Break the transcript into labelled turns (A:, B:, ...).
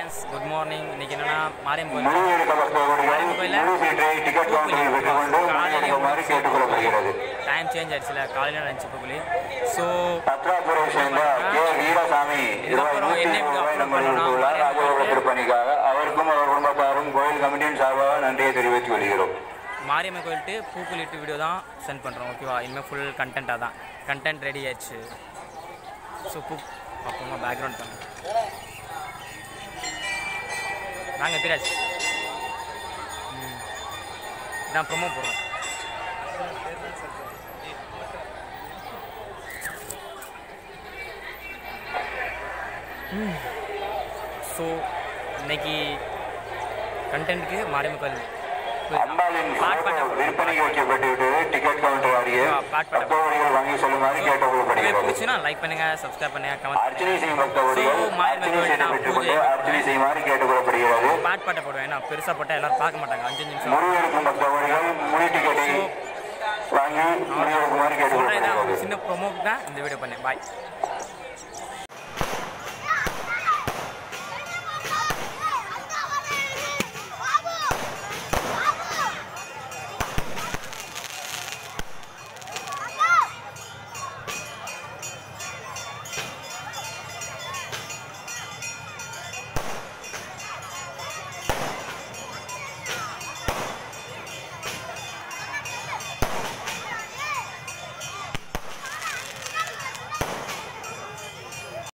A: friends good morning இன்னைக்கு என்னன்னா மாரியம் கோயில்
B: முடிவெடுக்க பக்தர்களுடைய
A: கோயிலில்
B: முழு சீட்டை டிக்கெட் கவுண்டரில் பெற்றுக்கொண்டு முடிவெடுக்குமாறு கேட்டுக்கொள்ளப்படுகிறது
A: டைம் சேஞ்ச் ஆயிடுச்சுல காலையில் நினச்சி போகலி ஸோ
B: பத்ராபுரை சேர்ந்த கே வீரசாமி ரூபாய் நூற்றி இருபது ரூபாய் நம்ம கொடுத்துள்ளார் ராஜகோபுர திருப்பணிக்காக அவருக்கும் அவர் குடும்பத்தாரும் கோயில் கமிட்டியின் சார்பாக நன்றியை தெரிவித்துக் கொள்கிறோம்
A: மாரியம்மன் கோயில்ட்டு பூக்குளிட்டு வீடியோ தான் சென்ட் பண்ணுறோம் ஓகேவா இனிமேல் ஃபுல் கண்டென்ட்டாக தான் கண்டென்ட் ரெடி ஆயிடுச்சு ஸோ பூ அப்புறமா பேக்ரவுண்ட் பண்ணு நாங்கள் பிராஜ் ம் நான் ப்ரொமோ போடுறோம் ஸோ இன்னைக்கு கண்டென்ட்டுக்கு மாரியம்மன் கோயில்
B: அம்பாளின்
A: பாட் பண்ண
B: விற்பனைக்கு வைக்கப்பட்டுவிட்டது டிக்கெட் கவுண்டர் அருகே
A: பாட் பண்ண
B: பக்தவடிகள் வாங்கி செல்லுமாறு
A: வீடியோ
B: கேட்டுக்கொள்ளப்படுகிறது
A: பிடிச்சுன்னா லைக் பண்ணுங்க சப்ஸ்கிரைப் பண்ணுங்க கமெண்ட்
B: அர்ச்சனை செய்யும் பக்தவடிகள்
A: So, மாரியம்மன்
B: அர்ச்சனை
A: கோயில்
B: செய்து
A: நான்
B: பெற்றுக்கொண்டு
A: பூஜை
B: அர்ச்சனை செய்யுமாறு கேட்டுக்கொள்ளப்படுகிறது
A: பாட் பாட்டை போடுவேன் ஏன்னா பெருசாக போட்டால் எல்லாரும் பார்க்க மாட்டாங்க அஞ்சு நிமிஷம்
B: முடிவெடுக்கும் பக்தவடிகள் முழு டிக்கெட்டை வாங்கி முடிவெடுக்குமாறு
A: சொல்கிறேன் ஒரு
B: கேட்டுக்கொள்ளப்படுகிறது
A: சின்ன ப்ரொமோக்கு தான் இந்த வீடியோ பண்ணேன் பாய்